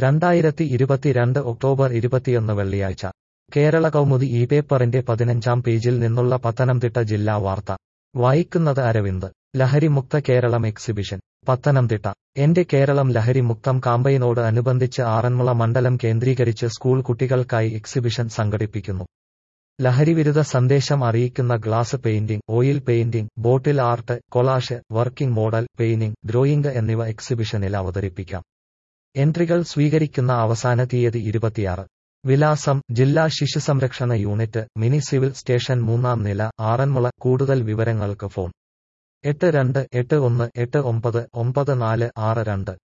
രണ്ടായിരത്തി ഇരുപത്തിരണ്ട് ഒക്ടോബർ ഇരുപത്തിയൊന്ന് വെള്ളിയാഴ്ച കേരള കൗമുദി ഈ പേപ്പറിന്റെ പതിനഞ്ചാം പേജിൽ നിന്നുള്ള പത്തനംതിട്ട ജില്ലാ വാർത്ത വായിക്കുന്നത് അരവിന്ദ് ലഹരിമുക്ത കേരളം എക്സിബിഷൻ പത്തനംതിട്ട എന്റെ കേരളം ലഹരിമുക്തം കാമ്പയിനോട് അനുബന്ധിച്ച് ആറന്മുള മണ്ഡലം കേന്ദ്രീകരിച്ച് സ്കൂൾ കുട്ടികൾക്കായി എക്സിബിഷൻ സംഘടിപ്പിക്കുന്നു ലഹരിവിരുദ്ധ സന്ദേശം അറിയിക്കുന്ന glass painting oil painting bottle art collage working model painting drawing എന്നിവ എക്സിബിഷനിൽ അവതരിപ്പിക്കാം എൻട്രികൾ സ്വീകരിക്കുന്ന അവസാന തീയതി ഇരുപത്തിയാറ് വിലാസം ജില്ലാ ശിശുസംരക്ഷണ യൂണിറ്റ് മിനി സിവിൽ സ്റ്റേഷൻ മൂന്നാം നില ആറന്മുള കൂടുതൽ വിവരങ്ങൾക്ക് ഫോൺ എട്ട് രണ്ട് എട്ട് ഒന്ന് എട്ട് ഒമ്പത് ഒമ്പത് നാല് ആറ് രണ്ട്